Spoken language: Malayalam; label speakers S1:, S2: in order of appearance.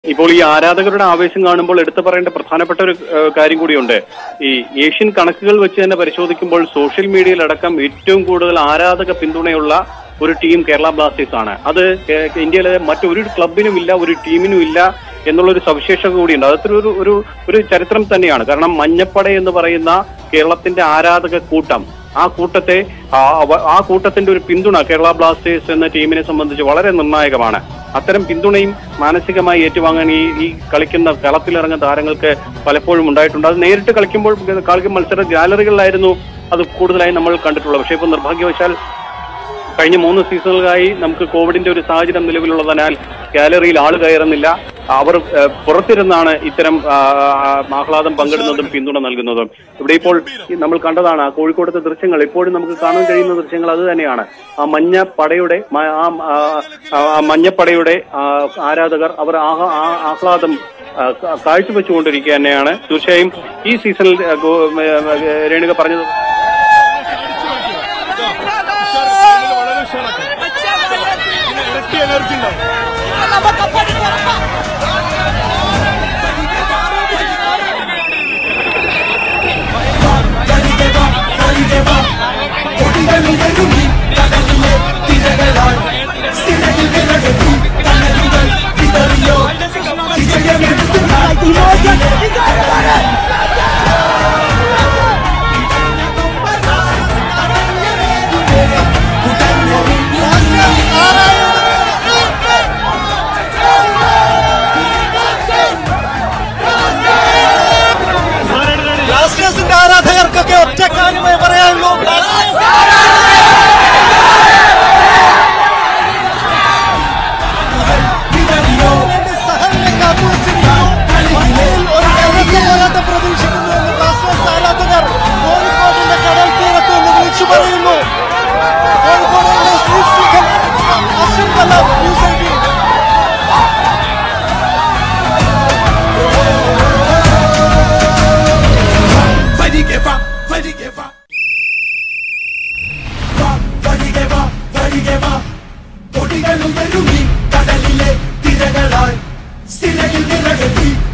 S1: ഇപ്പോൾ ഈ ആരാധകരുടെ ആവേശം കാണുമ്പോൾ എടുത്തു പറയേണ്ട പ്രധാനപ്പെട്ട ഒരു ഏഹ്, കാര്യം കൂടിയുണ്ട് ഈ ഏഷ്യൻ കണക്കുകൾ വെച്ച് തന്നെ പരിശോധിക്കുമ്പോൾ സോഷ്യൽ മീഡിയയിലടക്കം ഏറ്റവും കൂടുതൽ ആരാധക പിന്തുണയുള്ള ഒരു ടീം കേരള ബ്ലാസ്റ്റേഴ്സ് ആണ് അത് കേ- ഇന്ത്യയിലെ മറ്റൊരു ക്ലബിനും ഇല്ല ഒരു ടീമിനും ഇല്ല എന്നുള്ളൊരു സവിശേഷത കൂടിയുണ്ട് അതൊരു ഒരു ഒരു ഒരു ചരിത്രം തന്നെയാണ് കാരണം മഞ്ഞപ്പട എന്ന് പറയുന്ന കേരളത്തിന്റെ ആരാധക കൂട്ടം ആ കൂട്ടത്തെ ആ അവ- ആ കൂട്ടത്തിന്റെ ഒരു പിന്തുണ കേരള ബ്ലാസ്റ്റേഴ്സ് എന്ന ടീമിനെ സംബന്ധിച്ച് വളരെ നിർണായകമാണ് അത്തരം പിന്തുണയും മാനസികമായി ഏറ്റുവാങ്ങാൻ ഈ ഈ കളിക്കുന്ന കളത്തിലിറങ്ങുന്ന താരങ്ങൾക്ക് പലപ്പോഴും ഉണ്ടായിട്ടുണ്ട് അത് നേരിട്ട് കളിക്കുമ്പോൾ കളിക്കും മത്സര ഗാലറികളിലായിരുന്നു അത് കൂടുതലായി നമ്മൾ കണ്ടിട്ടുള്ളത് പക്ഷേ ഇപ്പോൾ നിർഭാഗ്യവശാൽ കഴിഞ്ഞ മൂന്ന് സീസണുകളായി നമുക്ക് കോവിഡിന്റെ ഒരു സാഹചര്യം നിലവിലുള്ളതിനാൽ ഗാലറിയിൽ ആള് കയറുന്നില്ല അവർ ഏഹ്, പുറത്തിരുന്നാണ് ഇത്തരം ആ, ആ, ആഹ്ലാദം പങ്കിടുന്നതും പിന്തുണ നൽകുന്നതും ഇവിടെ ഇപ്പോൾ ഈ നമ്മൾ കണ്ടതാണ് ആ കോഴിക്കോടത്തെ ദൃശ്യങ്ങൾ ഇപ്പോഴും നമുക്ക് കാണാൻ കഴിയുന്ന ദൃശ്യങ്ങൾ അത് തന്നെയാണ് ആ മഞ്ഞ പടയുടെ മ- ആ ആ, ആ മഞ്ഞപ്പടയുടെ ആ, ആരാധകർ അവർ ആഹ- ആ ആഹ്ലാദം ആ, കാ- കാഴ്ചവെച്ചുകൊണ്ടിരിക്കുക തന്നെയാണ് തീർച്ചയായും ഈ സീസണിൽ ആ, ഗോ- ഏ, രേണുക പറഞ്ഞത്
S2: വളരെ ഉഷാറാക്കാം പിന്നെ ഇരട്ടി എനർജി ഉണ്ടാവും
S3: ബ്ലാസ്റ്റേഴ്സിന്റെ ആരാധകർക്കൊക്കെ ഒറ്റ കാര്യമേ പറയാനുള്ളൂ വേണ്ടി സഹലിനെ കാത്തുവച്ചിരിക്കുന്നു. ഫൈനലിൽ ഒരു കരുത്ത പോരാട്ടം പ്രതീക്ഷിക്കുന്നു എന്ന് ബ്ലാസ്റ്റേഴ്സ് ആരാധകർ കോഴിക്കോടിന്റെ കടൽ തീരത്ത് നിന്ന് വിളിച്ചു പറയുന്നു കോഴിക്കോടിന്റെ ശ്രീസുഖൻ അശ്വന്തല ന്യൂസ് എയ്റ്റീൻ
S4: വരികെ വാ വരികെ വാ വാ വരികെ വാ വരികെ വാ കൊടികളുയരുമി കടലിലെ തിരകളാൽ സ്ഥിരയിൽ നിറകത്തി